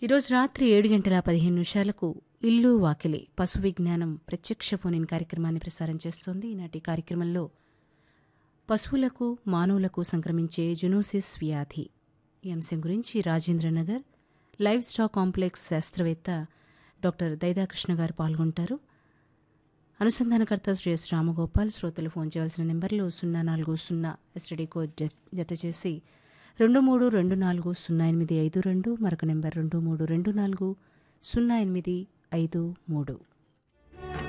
ఈరోజు రాత్రి ఏడు గంటల పదిహేను నిమిషాలకు ఇల్లు వాకిలి పశు విజ్ఞానం ప్రత్యక్ష ఫోన్ ఇన్ కార్యక్రమాన్ని ప్రసారం చేస్తోంది ఈనాటి కార్యక్రమంలో పశువులకు మానవులకు సంక్రమించే జునోసిస్ వ్యాధి ఈ అంశం గురించి రాజేంద్రనగర్ లైవ్ స్టాక్ కాంప్లెక్స్ శాస్త్రవేత్త డాక్టర్ దైదాకృష్ణ గారు పాల్గొంటారు అనుసంధానకర్త శ్రీ ఎస్ రామగోపాల్ శ్రోతలు ఫోన్ చేయాల్సిన నెంబర్లు సున్నా నాలుగు సున్నా ఎస్టడీ కోడ్ జ- జత చేసి రెండు మూడు రెండు నాలుగు సున్నా ఎనిమిది ఐదు రెండు మరొక నెంబర్ రెండు మూడు రెండు నాలుగు సున్నా ఎనిమిది ఐదు మూడు